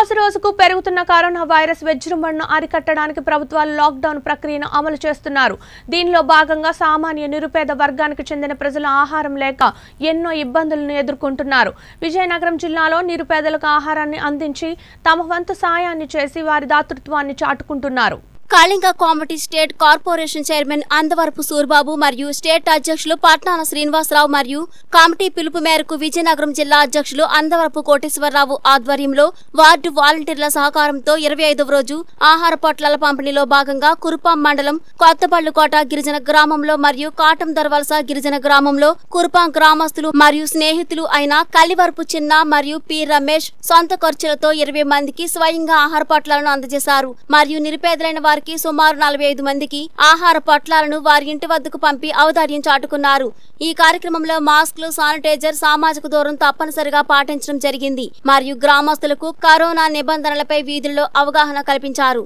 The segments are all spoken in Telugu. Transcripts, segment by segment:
రోజు రోజుకు పెరుగుతున్న కరోనా వైరస్ విజృంభణను అరికట్టడానికి ప్రభుత్వాలు లాక్డౌన్ ప్రక్రియను అమలు చేస్తున్నారు దీనిలో భాగంగా సామాన్య నిరుపేద వర్గానికి చెందిన ప్రజలు ఆహారం లేక ఎన్నో ఇబ్బందులను ఎదుర్కొంటున్నారు విజయనగరం జిల్లాలో నిరుపేదలకు ఆహారాన్ని అందించి తమ వంతు సాయాన్ని చేసి వారి దాతృత్వాన్ని చాటుకుంటున్నారు కళింగ కామెడీ State Corporation chairman Andavarapu Surbabu మరియు స్టేట్ అధ్యక్షులు పట్నాల శ్రీనివాసరావు మరియు కమిటీ పిలుపు మేరకు విజయనగరం జిల్లా అధ్యక్షులు అందవరపు కోటేశ్వరరావు ఆధ్వర్యంలో వార్డు వాలంటీర్ల సహకారంతో ఇరవై ఐదవ రోజు ఆహార పొట్లాల పంపిణీలో భాగంగా కురుపాం మండలం కొత్తబళ్ళుకోట గిరిజన గ్రామంలో మరియు కాటం దర్వలస గిరిజన గ్రామంలో కురుపాం గ్రామస్తులు మరియు స్నేహితులు అయిన కలివరపు చిన్న మరియు పి రమేష్ సొంత ఖర్చులతో ఇరవై మందికి స్వయంగా ఆహార పొట్లాలను అందజేశారు మరియు నిరుపేదలైన వారికి సుమారు నలభై ఐదు మందికి ఆహార పొట్లాలను వారి ఇంటి వద్దకు పంపి ఔదార్యం చాటుకున్నారు ఈ కార్యక్రమంలో మాస్క్లు శానిటైజర్ సామాజిక దూరం తప్పనిసరిగా పాటించడం జరిగింది మరియు గ్రామస్తులకు కరోనా నిబంధనలపై వీధుల్లో అవగాహన కల్పించారు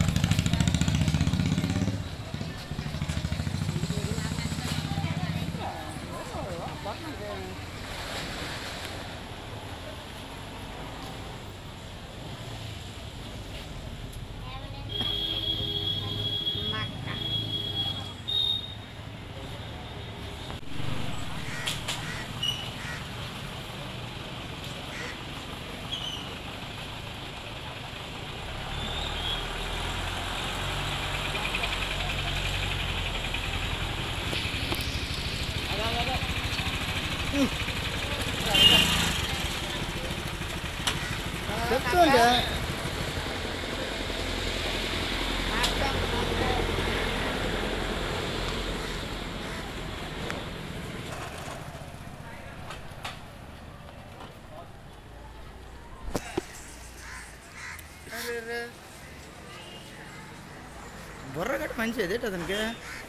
చెప్తుండే బుర్ర గట్టి మంచిది అతనికి